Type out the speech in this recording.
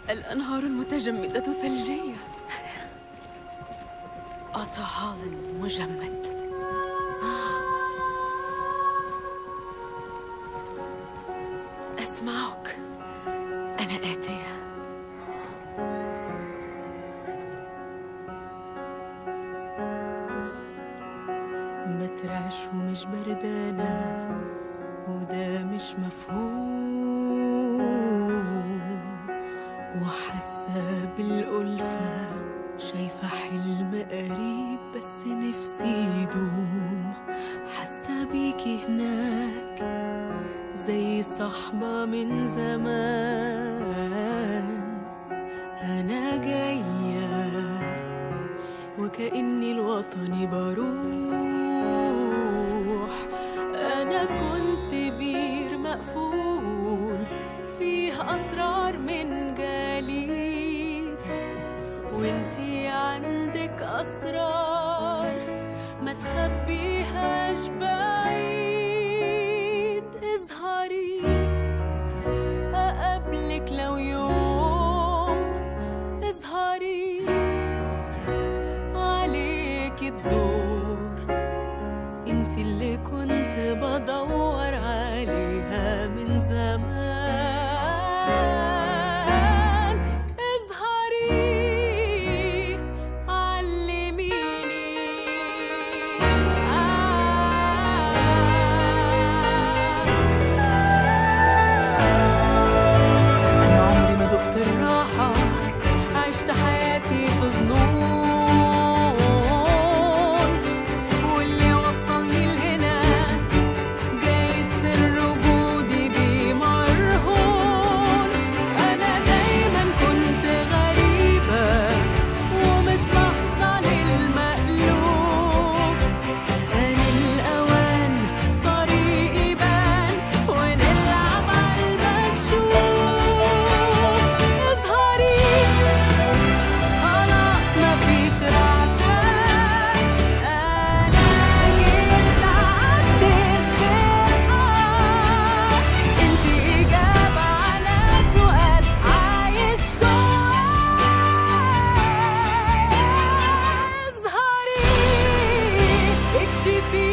الأنهار المتجمدة ثلجية أطهال مجمد أسمعك أنا آتية بترعش ومش بردانة وده مش مفهوم وحاسة بالألفة شايفة حلم قريب بس نفسي يدوم حاسة بيكي هناك زي صاحبة من زمان أنا جاية وكأني الوطني بروح أنا كنت بير مقفول فيه أسرار من جليد وانتي عندك أسرار ما تخبيهاش بعيد اظهري أقابلك لو يوم اظهري عليك الدور انت اللي كنت بدور عليها من زمان اظهري علميني أنا عمري ما دقت الراحة عشت حياتي في ظنون واللي وصلني لهنا جايز سر وجودي بيه مرهون أنا دايما كنت غريبة ومش بخضع للمألوف أنا الأوان طريقي بان ونلعب على المكشوف اظهري خلاص مفيش رعشان أنا جيت عديت بالحق انتي إجابة على سؤال عايش جوايا اظهري اكشفي